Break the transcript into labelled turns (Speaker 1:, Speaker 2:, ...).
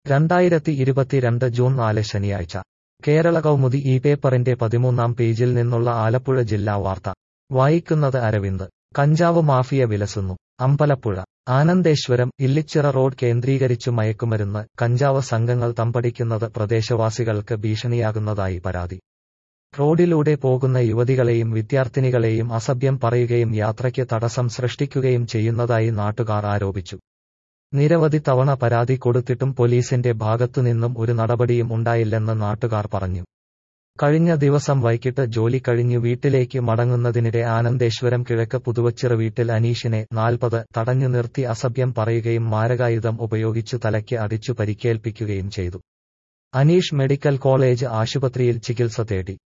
Speaker 1: രണ്ടായിരത്തി ഇരുപത്തിരണ്ട് ജൂൺ നാല് ശനിയാഴ്ച കേരള കൗമുദി ഈ പേപ്പറിന്റെ പതിമൂന്നാം പേജിൽ നിന്നുള്ള ആലപ്പുഴ ജില്ലാ വാർത്ത വായിക്കുന്നത് അരവിന്ദ് കഞ്ചാവ് മാഫിയ വിലസുന്നു അമ്പലപ്പുഴ ആനന്ദേശ്വരം ഇല്ലിച്ചിറ റോഡ് കേന്ദ്രീകരിച്ചു മയക്കുമരുന്ന് കഞ്ചാവ് സംഘങ്ങൾ തമ്പടിക്കുന്നത് പ്രദേശവാസികൾക്ക് ഭീഷണിയാകുന്നതായി പരാതി റോഡിലൂടെ പോകുന്ന യുവതികളെയും വിദ്യാർത്ഥിനികളെയും അസഭ്യം പറയുകയും യാത്രയ്ക്ക് തടസ്സം സൃഷ്ടിക്കുകയും ചെയ്യുന്നതായി നാട്ടുകാർ ആരോപിച്ചു നിരവധി തവണ പരാതി കൊടുത്തിട്ടും പോലീസിന്റെ ഭാഗത്തുനിന്നും ഒരു നടപടിയും ഉണ്ടായില്ലെന്ന് നാട്ടുകാർ പറഞ്ഞു കഴിഞ്ഞ ദിവസം വൈകിട്ട് ജോലി കഴിഞ്ഞു വീട്ടിലേക്ക് മടങ്ങുന്നതിനിടെ ആനന്ദേശ്വരം കിഴക്ക് പുതുവച്ചിറ വീട്ടിൽ അനീഷിനെ നാൽപ്പത് തടഞ്ഞു നിർത്തി അസഭ്യം പറയുകയും മാരകായുധം ഉപയോഗിച്ചു തലയ്ക്ക് അടിച്ചു പരിക്കേൽപ്പിക്കുകയും ചെയ്തു അനീഷ് മെഡിക്കൽ കോളേജ് ആശുപത്രിയിൽ ചികിത്സ തേടി